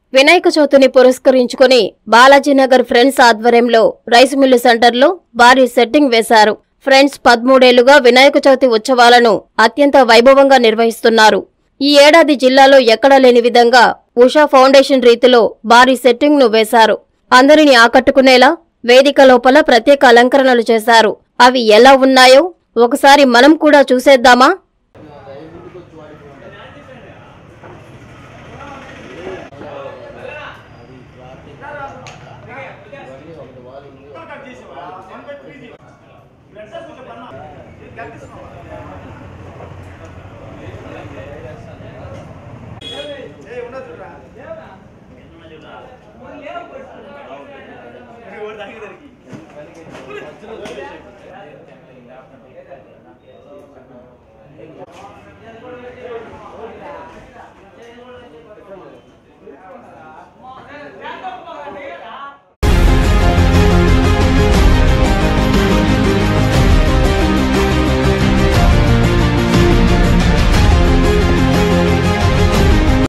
వినాయక చవితిని పురస్కరించుకుని బాలాజీనగర్ ఫ్రెండ్స్ ఆధ్వర్యంలో రైస్ మిల్లు సెంటర్లో భారీ సెట్టింగ్ వేశారు ఫ్రెండ్స్ పదమూడేళ్లుగా వినాయక చవితి ఉత్సవాలను అత్యంత వైభవంగా నిర్వహిస్తున్నారు ఈ ఏడాది జిల్లాలో ఎక్కడా లేని విధంగా ఉషా ఫౌండేషన్ రీతిలో భారీ సెట్టింగ్ ను వేశారు అందరిని ఆకట్టుకునేలా వేదిక లోపల ప్రత్యేక అలంకరణలు చేశారు అవి ఎలా ఉన్నాయో ఒకసారి మనం కూడా చూసేద్దామా